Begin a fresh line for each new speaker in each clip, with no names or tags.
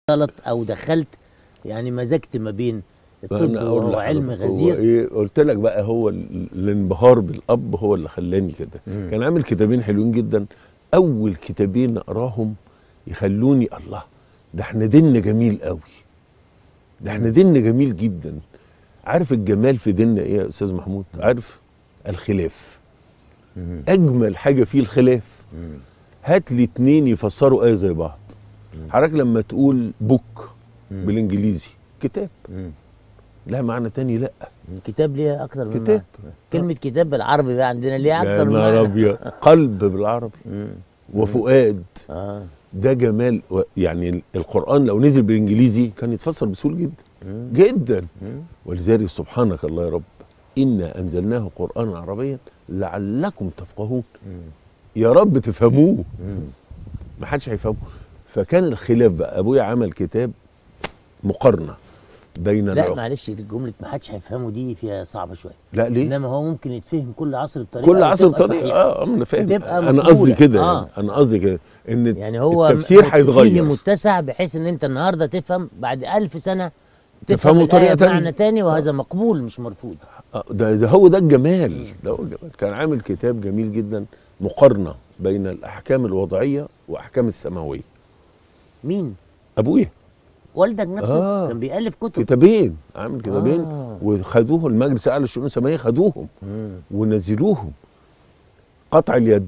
غلط او دخلت يعني مزجت ما بين الطب
أنا أقول
وهو
لحضرتك
علم
هو
غزير
إيه قلت لك بقى هو ال- الانبهار بالاب هو اللي خلاني كده كان عامل كتابين حلوين جدا اول كتابين اقراهم يخلوني الله ده احنا ديننا جميل قوي ده احنا ديننا جميل جدا عارف الجمال في ديننا ايه يا استاذ محمود عارف الخلاف اجمل حاجه فيه الخلاف هات لي اتنين يفسروا ايه زي بعض حضرتك لما تقول بوك بالانجليزي كتاب لها معنى تاني لا
الكتاب ليها اكتر من
كتاب.
معنى. كلمه كتاب بالعربي بقى عندنا ليها
يا
اكتر من
نهار
معنى
ابيض قلب بالعربي وفؤاد
اه
ده جمال و- يعني القران لو نزل بالانجليزي كان يتفسر بسهوله جدا جدا ولذلك سبحانك الله يا رب انا انزلناه قرانا عربيا لعلكم تفقهون يا رب تفهموه ما حدش هيفهمه فكان الخلاف بقى ابويا عمل كتاب مقارنه بين
لا
العقول
معلش جمله ما حدش هيفهمه دي فيها صعبه شويه
لا ليه
انما هو ممكن يتفهم كل عصر بطريقه
كل عصر
وتبقى
بطريقه
صحيحة.
اه انا فاهم
وتبقى
انا
مقبولة.
قصدي كده
آه.
يعني. انا قصدي كده ان
يعني هو
التفسير
فيه
هيتغير
متسع بحيث ان انت النهارده تفهم بعد ألف سنه
تفهمه
تفهم
بطريقة
الآية
تانية.
بمعنى تاني وهذا مقبول مش مرفوض
آه، ده, ده هو ده الجمال ده هو الجمال كان عامل كتاب جميل جدا مقارنه بين الاحكام الوضعيه واحكام السماويه
مين
ابويا
والدك نفسه
آه.
كان بيألف كتب
كتابين عامل كتابين
آه.
وخدوه المجلس الاعلى للشؤون السماويه خدوهم ونزلوهم قطع اليد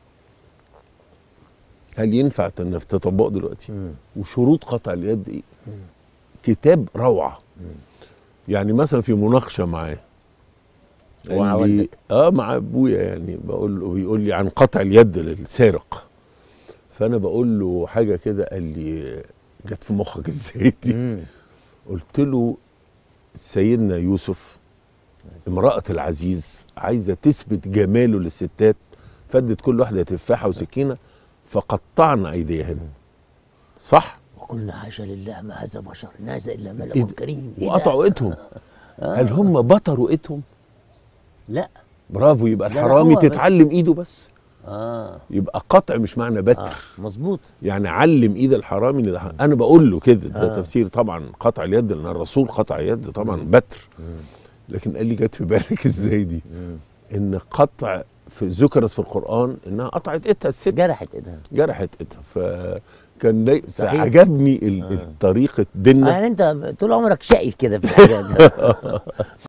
هل ينفع انك تطبقه دلوقتي وشروط قطع اليد ايه كتاب روعه يعني مثلا في مناقشه معاه
ومع
قال لي-
والدك.
اه مع ابويا يعني بقول له بيقول لي عن قطع اليد للسارق فانا بقول له حاجه كده قال لي جت في مخك ازاي دي قلت له سيدنا يوسف امرأة العزيز عايزة تثبت جماله للستات فدت كل واحدة تفاحة وسكينة فقطعنا أيديهن صح؟
وقلنا حاشا لله ما هذا بشر إن هذا الا
إيه
ملك
ده؟
كريم إيه ده؟
وقطعوا ايدهم هل هم بطروا ايدهم؟
لا
برافو يبقى
ده لا
الحرامي
هو بس.
تتعلم ايده بس
اه
يبقى قطع مش معنى بتر
اه مظبوط
يعني علم ايد الحرامي إن ده حرام. انا بقول له كده ده
آه.
تفسير طبعا قطع اليد لان الرسول قطع يد طبعا بتر لكن قال لي جت في بالك ازاي دي ان قطع في ذكرت في القران انها قطعت ايدها الست
جرحت ايدها
جرحت ايدها فكان داي...
صحيح.
عجبني ال- طريقه
آه
ديننا
يعني انت طول عمرك شقي كده في الحاجات